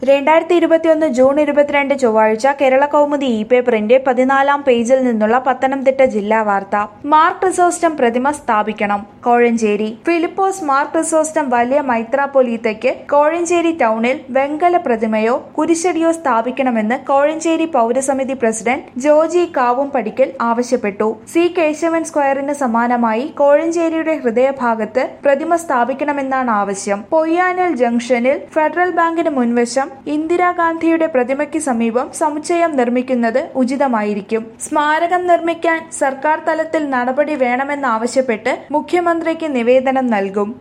രണ്ടായിരത്തി ഇരുപത്തിയൊന്ന് ജൂൺ ഇരുപത്തിരണ്ട് ചൊവ്വാഴ്ച കേരള കൗമുദി ഇ പേപ്പറിന്റെ പതിനാലാം പേജിൽ നിന്നുള്ള പത്തനംതിട്ട ജില്ലാ വാർത്ത മാർ ക്രിസോസ്റ്റം പ്രതിമ സ്ഥാപിക്കണം കോഴഞ്ചേരി ഫിലിപ്പോസ് മാർ ക്രിസോസ്റ്റം വലിയ മൈത്രാപ്പൊലീത്തയ്ക്ക് കോഴഞ്ചേരി ടൗണിൽ വെങ്കല പ്രതിമയോ കുരിശടിയോ സ്ഥാപിക്കണമെന്ന് കോഴഞ്ചേരി പൗരസമിതി പ്രസിഡന്റ് ജോജി കാവും പടിക്കൽ ആവശ്യപ്പെട്ടു സി കേശവൻ സ്ക്വയറിന് സമാനമായി കോഴഞ്ചേരിയുടെ ഹൃദയഭാഗത്ത് പ്രതിമ സ്ഥാപിക്കണമെന്നാണ് ആവശ്യം പൊയ്യാനൽ ജംഗ്ഷനിൽ ഫെഡറൽ ബാങ്കിന് മുൻവശം ഇന്ദിരാഗാന്ധിയുടെ പ്രതിമയ്ക്ക് സമീപം സമുച്ചയം നിർമ്മിക്കുന്നത് ഉചിതമായിരിക്കും സ്മാരകം നിർമ്മിക്കാൻ സർക്കാർ തലത്തിൽ നടപടി വേണമെന്നാവശ്യപ്പെട്ട് മുഖ്യമന്ത്രിക്ക് നിവേദനം നൽകും